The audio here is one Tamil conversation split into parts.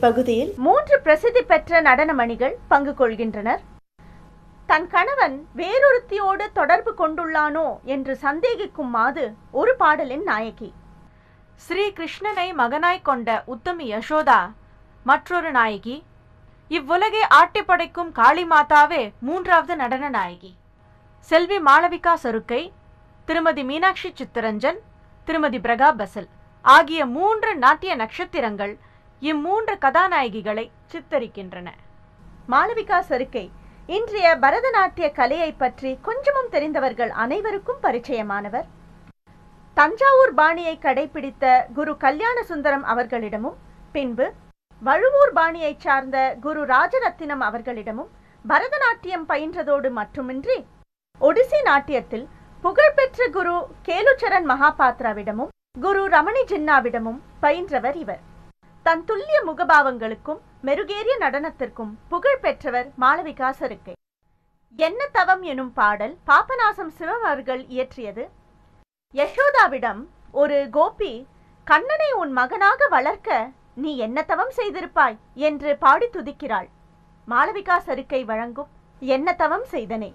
இப்பகுதியில் மூன்று பிரசித்தி பெற்ற நடனமணிகள் பங்கு கொள்கின்றனர் தன் கணவன் வேறொருத்தியோடு தொடர்பு கொண்டுள்ளானோ என்று சந்தேகிக்கும் மாது ஒரு பாடலின் நாயகி ஸ்ரீ கிருஷ்ணனை மகனாய் கொண்ட உத்தமி யசோதா மற்றொரு நாயகி இவ்வுலகை ஆட்டி படைக்கும் காளி மாதாவே மூன்றாவது நடன நாயகி செல்வி மாளவிகா சருக்கை திருமதி மீனாட்சி சித்தரஞ்சன் திருமதி பிரகா பசல் ஆகிய மூன்று நாட்டிய நட்சத்திரங்கள் இம்மூன்று கதாநாயகிகளை சித்தரிக்கின்றன மாளவிகா சருக்கை இன்றைய பரதநாட்டிய கலையை பற்றி கொஞ்சமும் தெரிந்தவர்கள் அனைவருக்கும் பரிச்சயமானவர் தஞ்சாவூர் பாணியை கடைபிடித்த குரு கல்யாண சுந்தரம் அவர்களிடமும் பின்பு வழுவூர் பாணியைச் சார்ந்த குரு ராஜரத்தினம் அவர்களிடமும் பரதநாட்டியம் பயின்றதோடு மட்டுமின்றி ஒடிசி நாட்டியத்தில் புகழ்பெற்ற குரு கேலுச்சரன் மகாபாத்ராவிடமும் குரு ரமணி ஜின்னாவிடமும் பயின்றவர் இவர் தன் துல்லிய முகபாவங்களுக்கும் மெருகேறிய நடனத்திற்கும் புகழ் பெற்றவர் மாளவிகா சருக்கை என்ன தவம் எனும் பாடல் பாபநாசம் சிவம் அவர்கள் இயற்றியது யசோதாவிடம் ஒரு கோபி கண்ணனை உன் மகனாக வளர்க்க நீ என்ன தவம் செய்திருப்பாய் என்று பாடி துதிக்கிறாள் மாளவிகா சருக்கை வழங்கும் என்ன தவம் செய்தனே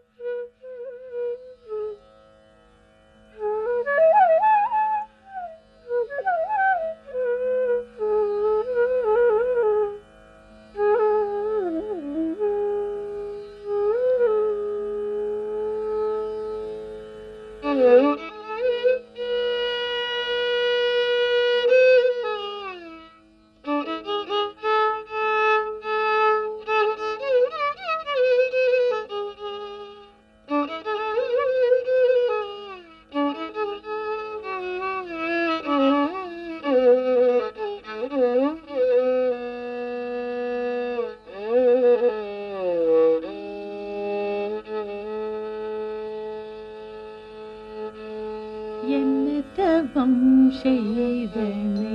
என்ன தவம் செய்தனை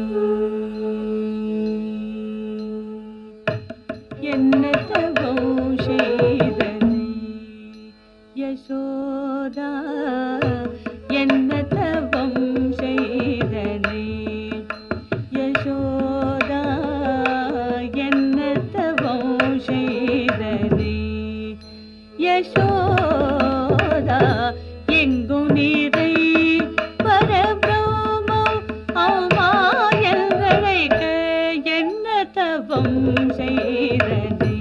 என்ன தவம் செய்தனை யசோதா என்ன தவம் செய்தனை யசோதா என்ன தவம் செய்தனை யசோதா எங்கும் நீரை பரபிரமம் அமாயங்களைக்க என்ன தவம் செய்தனே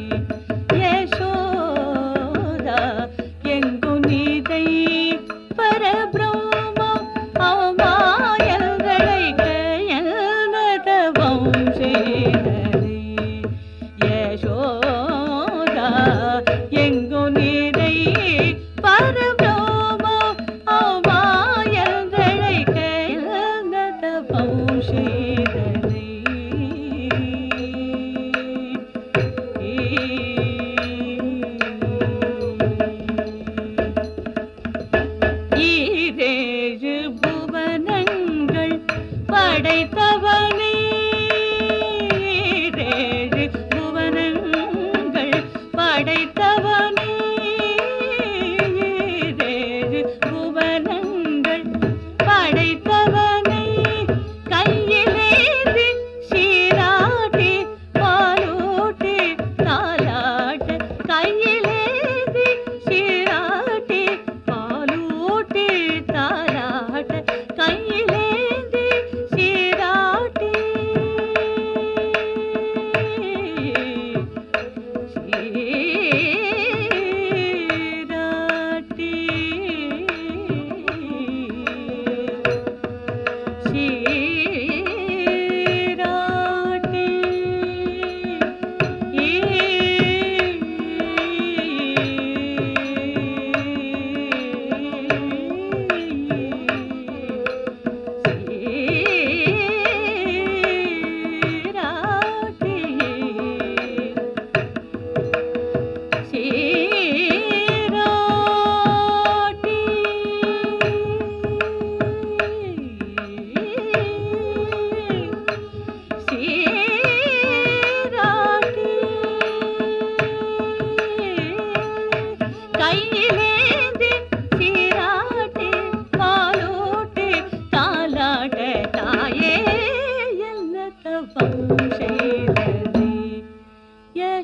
யசோதா எங்கும் நீதை பரபிரமம் அமாயங்களைக்க என்ன தவம் செய்தனே யசோதா எங்கும் நீரை பரபிரம அமாயங்களை கயந்ததவம் செய்தனை ஈரேழு புவனங்கள் படைத்தவனே ஈரேழு புவனங்கள்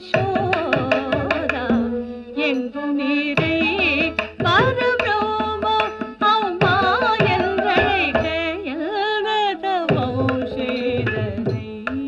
யசோதா எங்கும் நீரை பரபிரம்ம அம்மா என்றழைக்க எல்வதவம் செய்தனை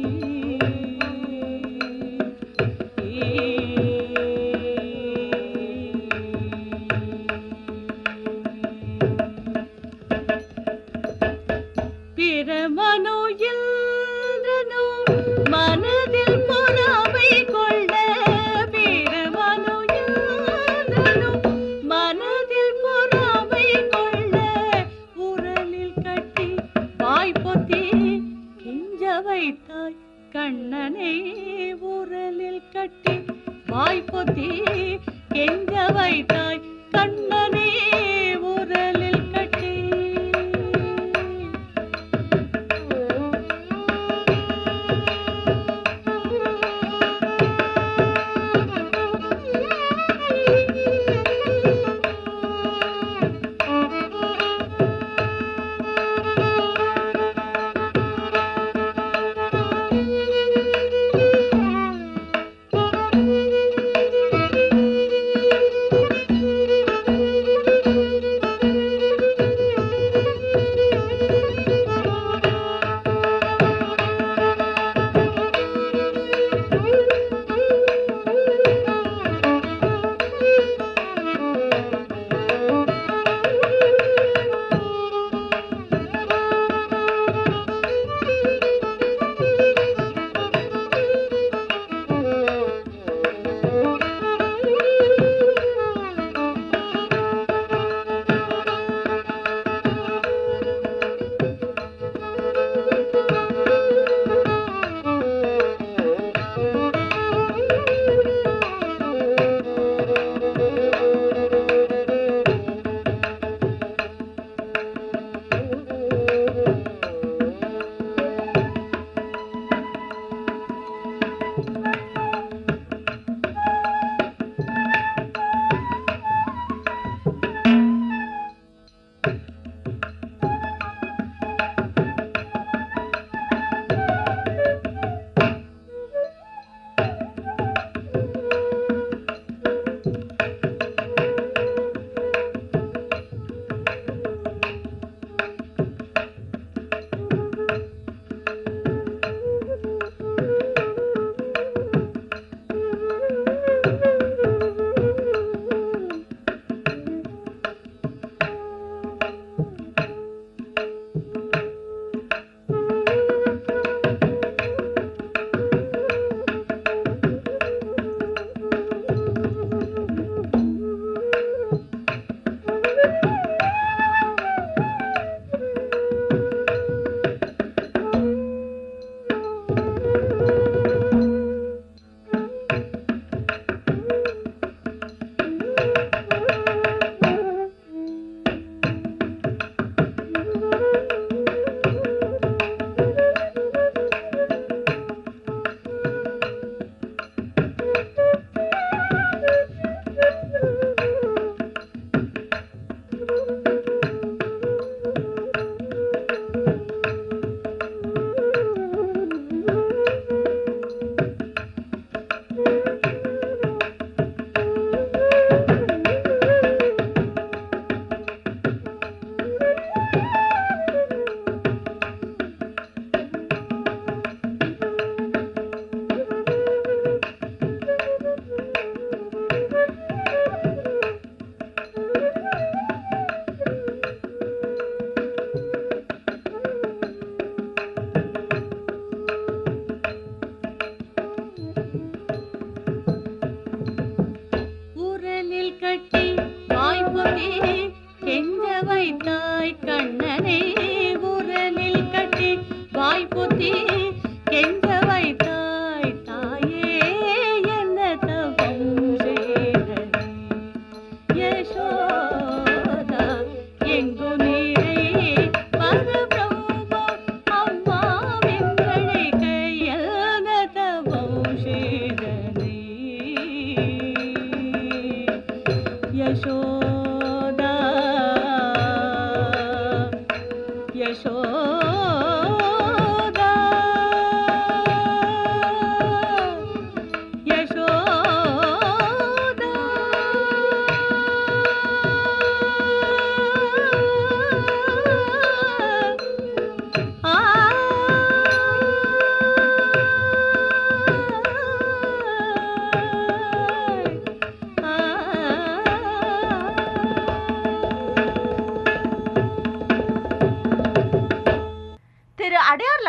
பிரமனு இந்திரனு மனதில் பொறாமை கொள்ள பிரமனு இந்திரனு மனதில் பொறாமை கொள்ள உரலில் கட்டி வாய்ப்பொத்தி கிஞ்ச வைத்தாய் கண்ணனை உரலில் கட்டி வாய்ப்பொத்தி கெஞ்ச வைத்தாய் கண்ணனை உரலில் கட்டி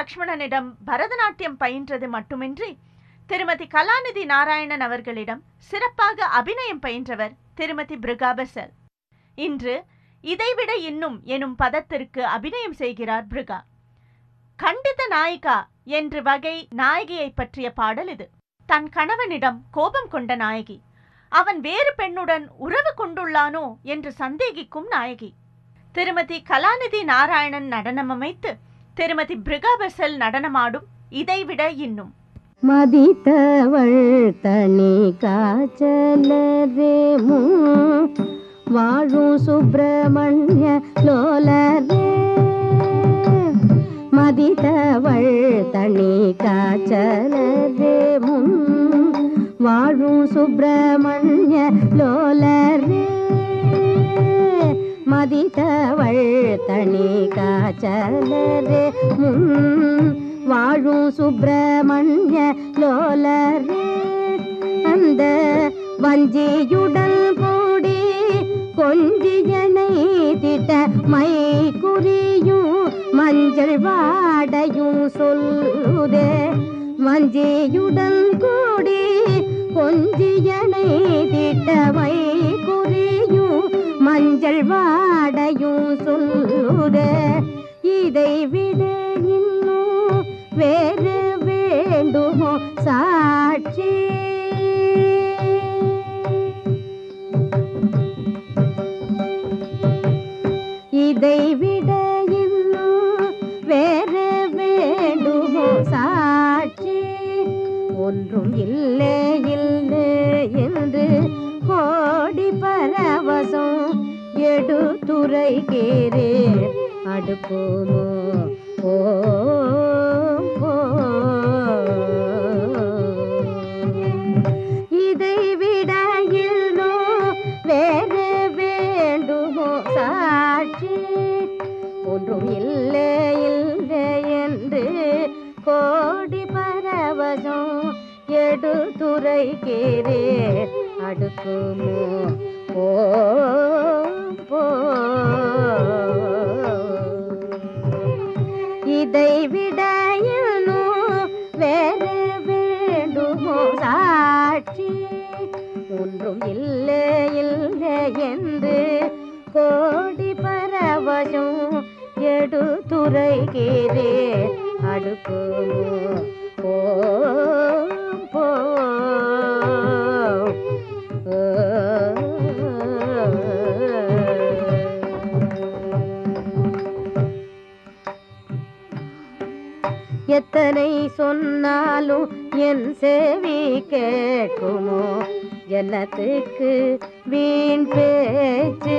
லக்ஷ்மணனிடம் பரதநாட்டியம் பயின்றது மட்டுமின்றி திருமதி கலாநிதி நாராயணன் அவர்களிடம் சிறப்பாக அபிநயம் பயின்றவர் திருமதி பிருகாபசல் இன்று இதைவிட இன்னும் எனும் பதத்திற்கு அபிநயம் செய்கிறார் பிருகா கண்டித நாயிகா என்று வகை நாயகியை பற்றிய பாடல் இது தன் கணவனிடம் கோபம் கொண்ட நாயகி அவன் வேறு பெண்ணுடன் உறவு கொண்டுள்ளானோ என்று சந்தேகிக்கும் நாயகி திருமதி கலாநிதி நாராயணன் நடனம் அமைத்து திருமதி பிருகாபசல் நடனமாடும் இதைவிட இன்னும் மதித்தவள் தனி காச்சலரே மூ வாழும் சுப்பிரமணிய லோலரே மதித்தவள் தனி காச்சலரே முன் வாழும் சுப்பிரமணிய லோலரே மதித்தவள் தனி காச்சலரே முன் வாழும் சுப்பிரமணிய லோலரே அந்த வஞ்சியுடன் கூடி கொஞ்சியனை திட்ட மை குறியும் மஞ்சள் வாடையும் சொல்லுதே வஞ்சியுடன் கூடி கொஞ்சியனை திட்ட மை குறியும் மஞ்சள் வாடையும் சொல்லுதே இதை விட இன்னும் வேறு வேண்டுமோ சாட்சி இதை விட இன்னும் வேறு வேண்டுமோ சாட்சி ஒன்றும் இல்லை இல்லை என்று கோடி பரவசம் எடுத்துரைக்கிறே அடுப்போமோ ஓ ஓ. இதை விட இன்னும் வேறு வேண்டுமோ சாட்சி ஒன்றும் இல்லை இல்லை என்று கோடி பரவசம் எடுத்துரைக்கிறே அடுக்குமோ ஓ போ இதை விட இன்னும் வேறு வேண்டுமோ சாட்சி ஒன்றும் இல்லை இல்லை என்று கோடி பரவசம் எடுத்துரைக்கிறே அடுக்குமோ போ போ எத்தனை சொன்னாலும் என் செவி கேட்குமோ என்னத்துக்கு வீண் பேச்சு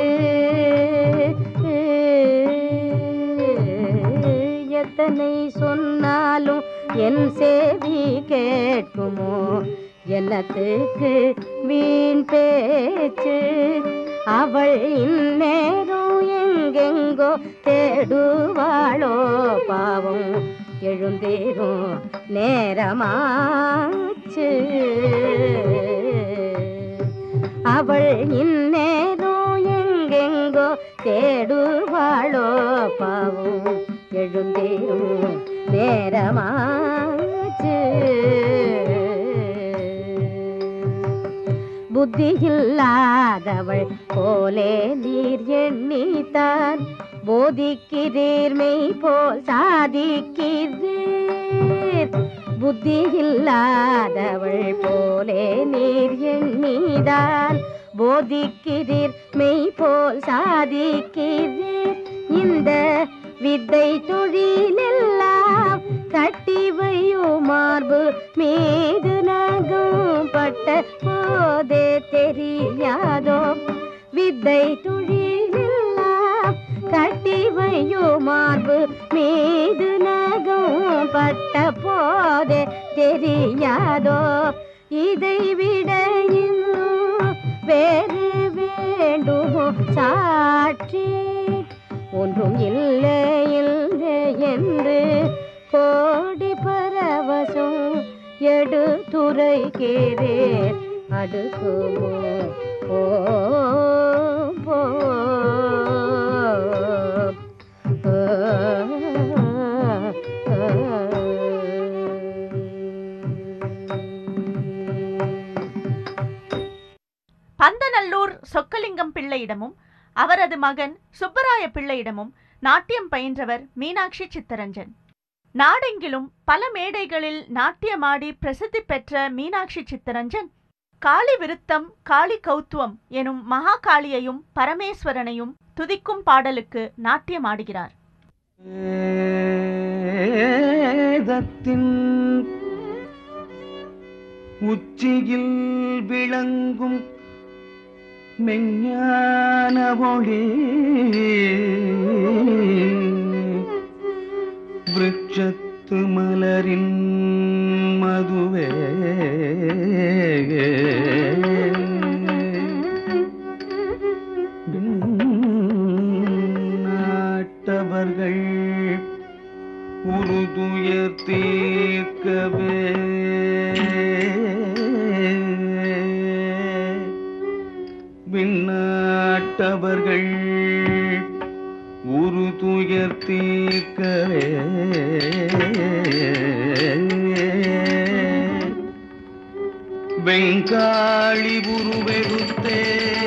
எத்தனை சொன்னாலும் என் செவி கேட்குமோ என்னத்துக்கு வீண் பேச்சு அவள் இந்நேரம் எங்கெங்கோ தேடுவாளோ பாவம் எழுந்தேரும் நேரமாச்சு அவள் இந்நேரம் எங்கெங்கோ தேடுவாளோ பாவம் எழுந்தேரும் நேரமாச்சு புத்தியில்லாதவள் போலே நீர் எண்ணித்தான் போதிக்கிறீர் மெய் போல் சாதிக்கிறீர் புத்தியில்லாதவள் போலே நீர் எண்ணிதான் போதிக்கிறீர் மெய் போல் சாதிக்கிறீர் இந்த வித்தை தொழிலெல்லாம் கட்டி வையும் மார்பு மீது நகம் பட்ட போதே தெரியாதோ வித்தை தொழிலெல்லாம் கட்டி வையும் மார்பு மீது நகம் பட்ட போதே தெரியாதோ இதை விட இன்னும் வேறு வேண்டுமோ சாட்சி ஒன்றும் இல்லை இல்லை என்று கோடி பரவசம் எடுத்துரைக்கிறேன் அடுக்குமோ ஓ போ ஆ, ஆ, ஆ. சொக்கலிங்கம் பிள்ளையிடமும் அவரது மகன் சுப்பராய பிள்ளையிடமும் நாட்டியம் பயின்றவர் மீனாட்சி சித்தரஞ்சன் நாடெங்கிலும் பல மேடைகளில் நாட்டியமாடி பிரசித்தி பெற்ற மீனாட்சி சித்தரஞ்சன் காளி விருத்தம் காளி கௌத்துவம் எனும் மகாகாளியையும் பரமேஸ்வரனையும் துதிக்கும் பாடலுக்கு நாட்டியமாடுகிறார் வேதத்தின் உச்சியில் விளங்கும் மெஞ்ஞான ஒளி விருட்சத்து மலரின் மதுவே நாட்டவர்கள் உருதுயர் தீர்க்கவே விண்ணாட்டவர்கள் உருதுயர் தீர்க்கவே வெங்காளி உருவெடுத்தே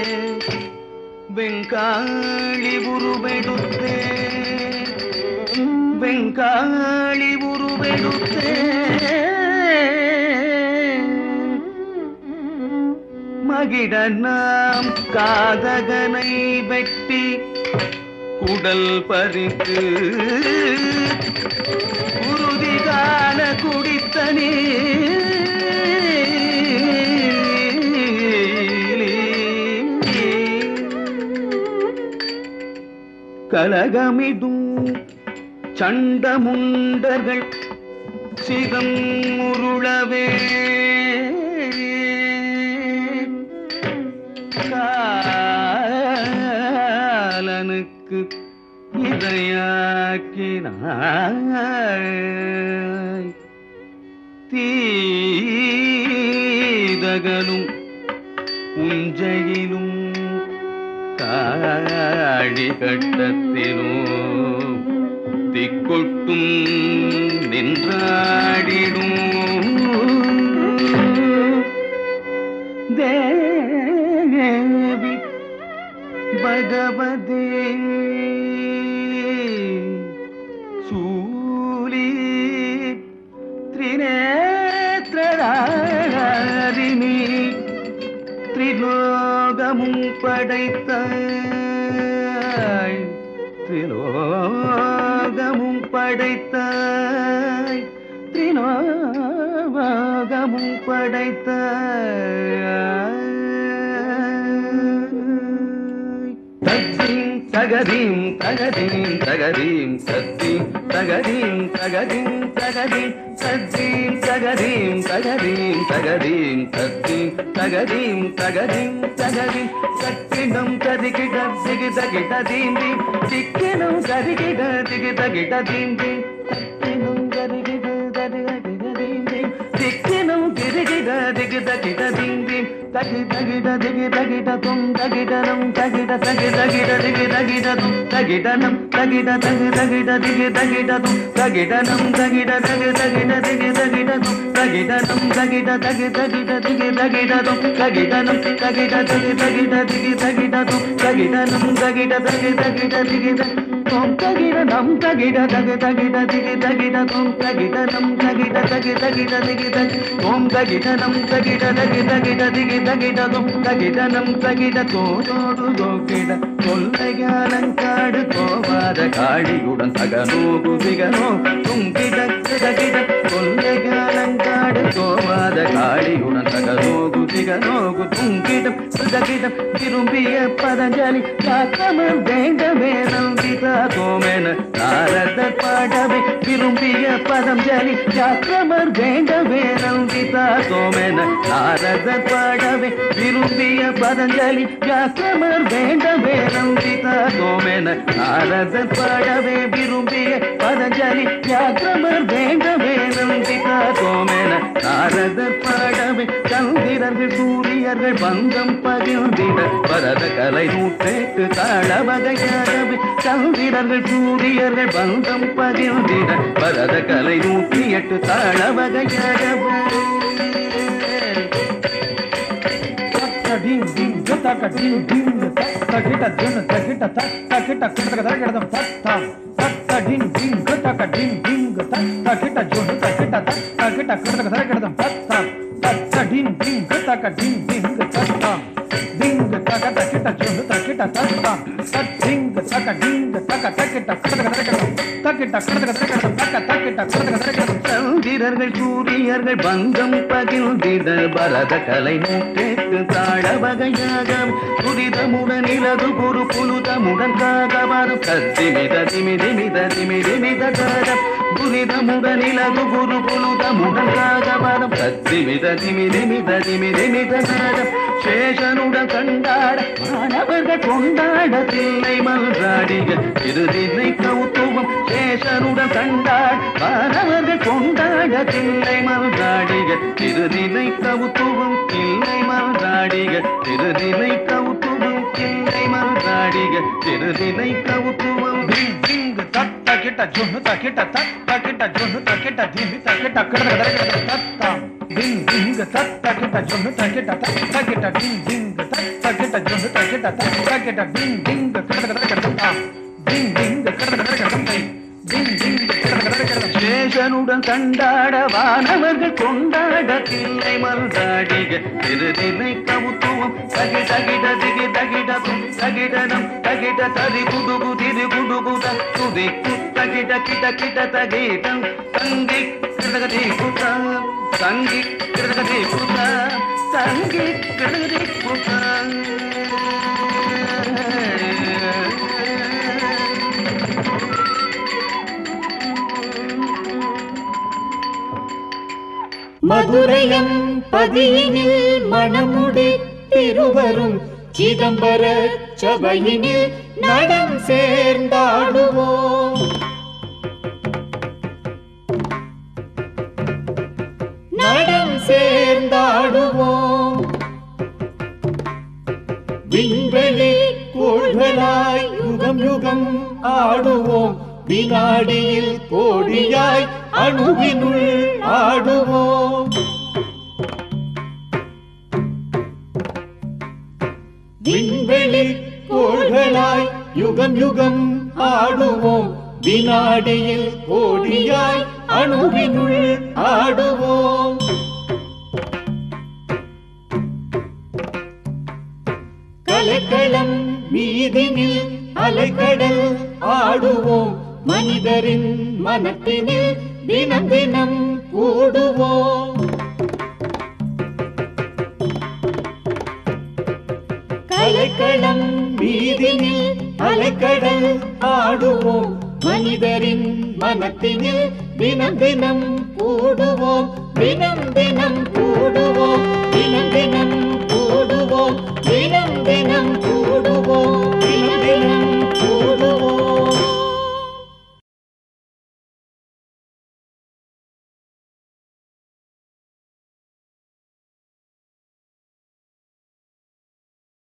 வெங்காளி உருவெடுத்தே வெங்காளி உருவெடுத்தே மகிட நாம் காதகனை வெட்டி குடல் பறித்து உறுதி காண குடித்த கலகமிடும் சண்டமுண்டர்கள் சிகம் உருளவே காலனுக்கு இதையாக்கினாய் தீதகனும் உஞ்சையிலும் காழி கட்டத்திலும் திக்கொட்டும் நின்றாடிடும் தேவி பகவதே சூலி திரிநேத்திராரிணி திரிலோகமும் படைத்தாய் திரிலோகமும் படைத்தாய் திரிலோகமும் படைத்தாய் தகதீம் தகதீம் தகதீம் சத்தீம் தகதீம் தகதீம் தகதீம் சத்தீம் தகதீம் தகதீம் தகதீம் சத்தீம் தகதீம் தகதீம் தகதீம் சக்கினம் கதிகிட திகித கிட தீந்தி சிக்கினம் கதிகிட திகித கிட தீந்தி சக்கினம் கதிகிட ததிக கிட தீந்தி சிக்கினம் கிரிகிட திகித கிட தீந்தி தகி தகிட திகி தகிட தும் தகிடனம் தகிட தகி தகிட திகி தகிட தும் தகிடனம் தகிட தகி தகிட திகி தகிட தும் தகிடனம் தகிட தகி தகிட திகி தகிட தும் தகிடனம் தகிட தகி தகிட திகி தகிட தும் தகிடனம் தகிட தகி தகிட திகி தகிட தும் தகிடனம் தகிட தகி தகிட திகி தும் தகிடனம் தகிட தகி தகிட திகி தகிட தும் தகிடனம் தகிட தகி தகிட திகி தகி ஓம் தகிடனம் தகிட தகி தகிட திகி தகிடதும் தகிடனம் தகிட தோதோடு தோக்கிட கொல்லையாலங்காடு கோவாத காழியுடன் தகனோகு திகனோ துங்கிட கிடகிட கொல்லையாலங்காடு கோவாத காழியுடன் தகனோகு திகனோகு துங்கிடம் சுதகிடம் விரும்பிய பதஞ்சலி காக்கமம் வேண்டவே நம்பிதா கோமென நாரத பாடவே விரும்பிய பதம் ஜலி யாக்கிரமர் வேண்டவே நம்பிதா கோமென நாரத பாடவே விரும்பிய பதஞ்சலி யாக்கிரமர் வேண்டவே நம்பிதா கோமென நாரத பாடவே விரும்பிய பதஞ்சலி யாக்கிரமர் வேண்டவே நம்பிதா கோமென நாரத பாடவே சந்திரர்கள் சூரியர்கள் பங்கம் பகிர்ந்திட பரத கலை நூற்றேட்டு தாழ வகையாகவே சந்திரர்கள் சூரியர்கள் பங்கம் பகிர்ந்திட பரத கலை நூற்றி எட்டு தாழ வகையாகவே தத்ததீம் தீம் ஜொத்த தக்க டிங் டிங் தக்கிட்ட தின்னு தக்கிட்ட தக்கிட்ட கிட்ட தரக்கிடதும் தத்தாம் தத்த டிங் டிங் தக்க டிங் டிங் தக்கிட்ட ஜுன்னு தக்கிட்ட தக்கிட்ட கிட்ட தரக்கிடதும் தத்தாம் தத்த டிங் டிங் தக்க டிங் டிங் தத்தாம் டிங் தக்க தக்கிட்ட ஜுன்னு தக்கிட்ட தத்தாம் தத் டிங் தக்க டிங் தக்க தக்கிட்ட கிட்ட தரக்கிடதும் தக்கிட்ட கிட்ட தரக்கிடதும் தக்க தக்கிட்ட கிட்ட தரக்கிடதும் சந்திரர்கள் சூரியர்கள் பந்தம் பகிர்ந்திட பரத கலை நூற்றேட்டு தாழ வகையாக துரிதமுடன் இலது குரு புலுதமுடன் காகவாரம் கத்திமித திமிதி மித திமிதி மித காக துரிதமுடன் இலது குரு புலுதமுடன் காகவாரம் கத்திமித திமிதி மித திமிதி மித காக சேஷனுடன் கண்டாட மாணவர்கள் கொண்டாட தில்லை மல்றாடிக திருதினை கௌத்துவம் சேஷனுடன் கண்டாட மாணவர்கள் கொண்டாட தில்லை மல்றாடிக திருதினை கௌத்துவம் தில்லை மல்றாடிக திருதினை கௌத்துவம் தில்லை மல்றாடிக திருதினை கௌத்துவம் டிங் டிங் தத்த கிட்ட ஜுன்னு தக்கிட்ட தத்த கிட்ட ஜுன்னு தக்கிட்ட டிங் தக்கிட்ட கிட்ட தரக்கிடதும் தத்தாம் டிங் டிங் தத்த கிட்ட ஜுன்னு தக்கிட்ட தத்த கிட்ட டிங் டிங் தத்த கிட்ட ஜுன்னு தக்கிட்ட தத்த கிட்ட டிங் டிங் கிட்ட தரக்கிடதும் தாம் டிங் டிங் கிட்ட தரக்கிடதும் தை டிங் டிங் கிட்ட தரக்கிடதும் சேஷனுடன் கண்டாட வானவர்கள் கொண்டாட தில்லை மல்றாடிக திருதினை கவுத்துவம் தகி தகிட திகி தகிடதும் தகிடனம் தகிட தரி குடுகு திரு குடுகுத துதி தகிட கிட கிட தகிடம் தங்கி கிடகதி குதா தங்கி கிடகதி குதா தங்கி கிடகதி குதா மதுரையம் பதியினில் மணமுடி திருவரும் சிதம்பர சபையினில் நடம் சேர்ந்தாடுவோம் நடம் சேர்ந்தாடுவோம் விண்வெளி கோள்களாய் யுகம் யுகம் ஆடுவோம் வினாடியில் கோடியாய் அணுவினுள் ஆடுவோம் விண்வெளி கோள்களாய் யுகம் யுகம் ஆடுவோம் வினாடியில் கோடியாய் அணுவினுள் ஆடுவோம் கலக்களம் மீதினில் அலைக்கடல் ஆடுவோம் மனிதரின் மனத்தினில் தினம் தினம் கூடுவோம் கலைக்களம் மீதினில் அலைக்கடல் ஆடுவோம் மனிதரின் மனத்தினில் தினம் தினம் கூடுவோம் தினம் தினம் கூடுவோம் தினம் தினம்